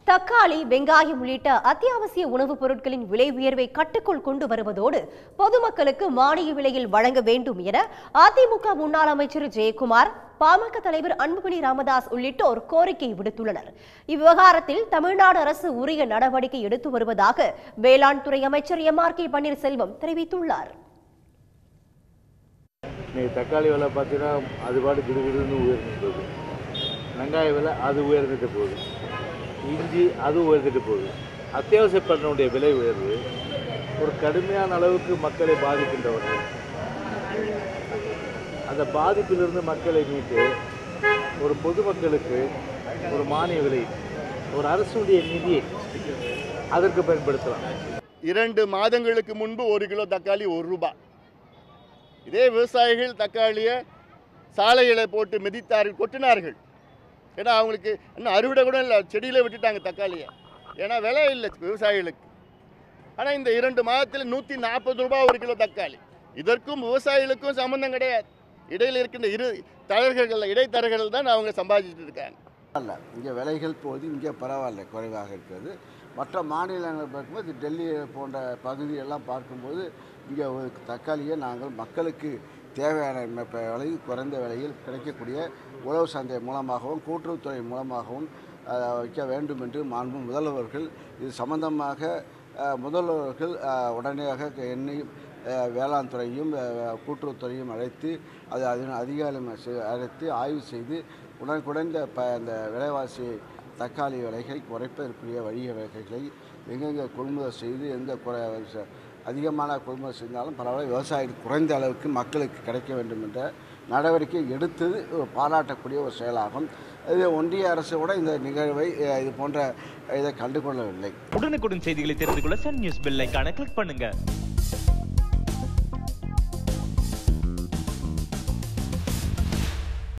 தக்காளி வெங்காயம் உள்ளிட்ட அத்தியாவசிய உணவுப் பொருட்களின் விலை உயர்வை கட்டுக்குள் கொண்டு வருவதோடு பொதுமக்களுக்கு மானிய விலையில் வழங்க வேண்டும் என அதிமுக முன்னாள் அமைச்சர் ஜெயக்குமார் பாமக தலைவர் அன்புமணி ராமதாஸ் உள்ளிட்டோர் கோரிக்கை விடுத்துள்ளனர் இவ்விவகாரத்தில் தமிழ்நாடு அரசு உரிய நடவடிக்கை எடுத்து வருவதாக வேளாண் துறை அமைச்சர் எம் ஆர் கே பன்னீர்செல்வம் தெரிவித்துள்ளார் இன்னைக்கு தக்காளி விலை பார்த்தீங்கன்னா அது பாட்டு கிடுகிடுன்னு உயர்ந்துட்டு போகுது வெங்காய விலை அது உயர்ந்துட்டு போகுது இஞ்சி அது உயர்ந்துட்டு போகுது அத்தியாவசிய பொருளுடைய விலை உயர்வு ஒரு கடுமையான அளவுக்கு மக்களை பாதிக்கின்றவர்கள் அந்த பாதிப்பிலிருந்து மக்களை மீட்டு ஒரு பொதுமக்களுக்கு ஒரு மானிய விலை ஒரு அரசுடைய நிதியை அதற்கு பயன்படுத்தலாம் இரண்டு மாதங்களுக்கு முன்பு ஒரு கிலோ தக்காளி ஒரு ரூபாய் இதே விவசாயிகள் தக்காளியை சாலைகளை போட்டு மிதித்தார்கள் கொட்டினார்கள் ஏன்னா அவங்களுக்கு இன்னும் அறுவடை கூட இல்லை செடியில் விட்டுட்டாங்க தக்காளியை ஏன்னா விலை இல்லை விவசாயிகளுக்கு ஆனால் இந்த இரண்டு மாதத்தில் நூற்றி நாற்பது ரூபாய் ஒரு கிலோ தக்காளி இதற்கும் விவசாயிகளுக்கும் சம்மந்தம் கிடையாது இடையில் இருக்கின்ற இரு தரகர்கள் இடைத்தரகர்கள் தான் அவங்க சம்பாதிச்சுட்டு இருக்காங்க அல்ல இங்கே விலைகள் போது இங்கே பரவாயில்ல குறைவாக இருக்கிறது மற்ற மாநிலங்களை பார்க்கும்போது டெல்லி போன்ற பகுதியெல்லாம் பார்க்கும்போது இங்கே ஒரு தக்காளியை நாங்கள் மக்களுக்கு தேவையான ம- ப- விலை குறைந்த விலையில் கிடைக்கக்கூடிய உழவு சந்தை மூலமாகவும் கூட்டுறவுத்துறை மூலமாகவும் அஹ், வைக்க வேண்டும் என்று மாண்பு முதல்வர்கள் இது சம்பந்தமாக அஹ், முதல்வர்கள் அஹ், உடனடியாக எண்ணி அஹ், வேளாண் துறையும் அஹ், கூட்டுறவுத்துறையும் அழைத்து அது அதன் அதிகாரம் செ- அழைத்து ஆய்வு செய்து உடனுக்குடன் இந்த ப இந்த விலைவாசி தக்காளி விலைகள் குறைப்பதற்குரிய வழிய வகைகளை எங்கெங்கே கொள்முதல் செய்து எந்த குறை ச- அதிகமான கொள்முதல் செய்தாலும் பரவாயில்ல விவசாயிகள் குறைந்த அளவுக்கு மக்களுக்கு கிடைக்க வேண்டும் என்ற நடவடிக்கை எடுத்தது ஒரு பாராட்டக்கூடிய ஒரு செயலாகும் இது ஒன்றிய அரசு கூட இந்த நிகழ்வை அஹ், இது போன்ற இதை கண்டுகொள்ளவில்லை உடனுக்குடன் செய்திகளை தெரிந்து கொள்ள சன் நியூஸ் பெல் ஐகானை கிளிக் பண்ணுங்க